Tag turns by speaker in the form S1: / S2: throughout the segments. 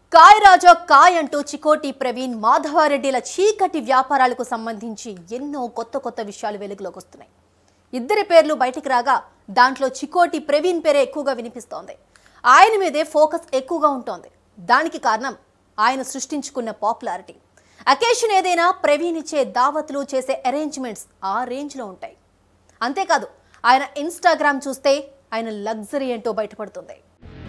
S1: కాయ్ రాజా కాయ్ అంటూ చికోటి ప్రవీణ్ మాధవారెడ్డిల చీకటి వ్యాపారాలకు సంబంధించి ఎన్నో కొత్త కొత్త విషయాలు వెలుగులోకి వస్తున్నాయి ఇద్దరి పేర్లు బయటికి రాగా దాంట్లో చికోటి ప్రవీణ్ పేరే ఎక్కువగా వినిపిస్తోంది ఆయన మీదే ఫోకస్ ఎక్కువగా ఉంటోంది దానికి కారణం ఆయన సృష్టించుకున్న పాపులారిటీ అకేషన్ ఏదైనా ప్రవీణ్ ఇచ్చే దావతులు చేసే అరేంజ్మెంట్స్ ఆ రేంజ్లో ఉంటాయి అంతేకాదు ఆయన ఇన్స్టాగ్రామ్ చూస్తే ఆయన లగ్జరీ ఏంటో బయటపడుతుంది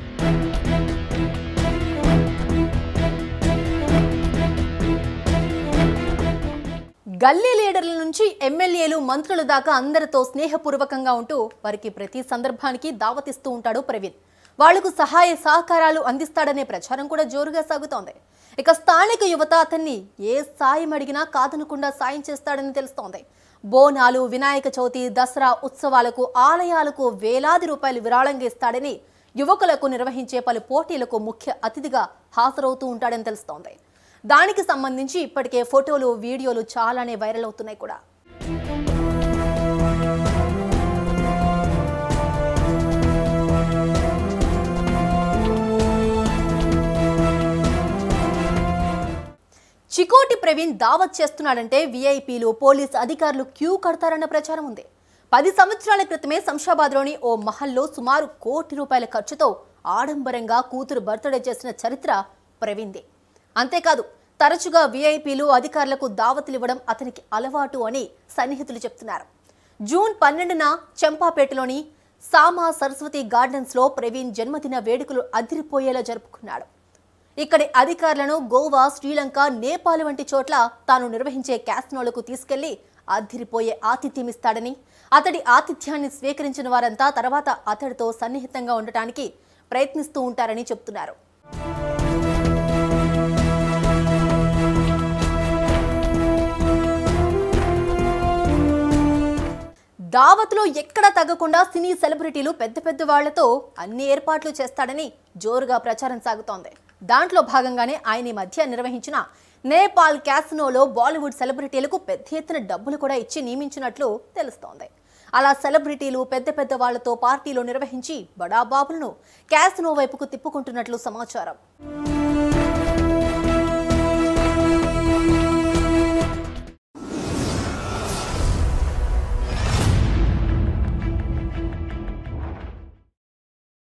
S1: గల్లీ లీడర్ల నుంచి ఎమ్మెల్యేలు మంత్రుల దాకా అందరితో స్నేహపూర్వకంగా ఉంటూ వారికి ప్రతి సందర్భానికి దావతిస్తూ ఉంటాడు ప్రవీణ్ వాళ్లకు సహాయ సహకారాలు అందిస్తాడనే ప్రచారం కూడా జోరుగా సాగుతోంది ఇక స్థానిక యువత అతన్ని ఏ సాయం అడిగినా కాదనకుండా సాయం చేస్తాడని తెలుస్తోంది బోనాలు వినాయక చవితి దసరా ఉత్సవాలకు ఆలయాలకు వేలాది రూపాయలు విరాళంగా ఇస్తాడని యువకులకు నిర్వహించే పలు పోటీలకు ముఖ్య అతిథిగా హాజరవుతూ ఉంటాడని తెలుస్తోంది దానికి సంబంధించి ఇప్పటికే ఫోటోలు వీడియోలు చాలానే వైరల్ అవుతున్నాయి కూడా చికోటి ప్రవీణ్ దావత్ చేస్తున్నాడంటే వీఐపీలు పోలీస్ అధికారులు క్యూ కడతారన్న ప్రచారం ఉంది పది సంవత్సరాల క్రితమే శంషాబాద్లోని ఓ మహల్లో సుమారు కోటి రూపాయల ఖర్చుతో ఆడంబరంగా కూతురు బర్త్డే చేసిన చరిత్ర ప్రవీణ్ది అంతేకాదు తరచుగా వీఐపీలు అధికారులకు దావతులు ఇవ్వడం అతనికి అలవాటు అని సన్నిహితులు చెప్తున్నారు జూన్ పన్నెండున చెంపాపేటలోని సామా సరస్వతి గార్డెన్స్ లో ప్రవీణ్ జన్మదిన వేడుకలు అదిరిపోయేలా జరుపుకున్నాడు ఇక్కడి అధికారులను గోవా శ్రీలంక నేపాల్ వంటి చోట్ల తాను నిర్వహించే క్యాసినోలకు తీసుకెళ్లి అద్దిరిపోయే ఆతిథ్యం ఇస్తాడని అతడి ఆతిథ్యాన్ని స్వీకరించిన వారంతా తర్వాత అతడితో సన్నిహితంగా ఉండటానికి ప్రయత్నిస్తూ ఉంటారని చెప్తున్నారు దావత్లో ఎక్కడ తగ్గకుండా సినీ సెలబ్రిటీలు పెద్ద పెద్ద వాళ్లతో అన్ని ఏర్పాట్లు చేస్తాడని జోరుగా ప్రచారం సాగుతోంది దాంట్లో భాగంగానే ఆయన ఈ మధ్య నిర్వహించిన నేపాల్ క్యాసినోలో బాలీవుడ్ సెలబ్రిటీలకు పెద్ద ఎత్తున డబ్బులు కూడా ఇచ్చి నియమించినట్లు తెలుస్తోంది అలా సెలబ్రిటీలు పెద్ద పెద్ద వాళ్లతో పార్టీలు నిర్వహించి బడాబాబులను క్యాసినో వైపుకు తిప్పుకుంటున్నట్లు సమాచారం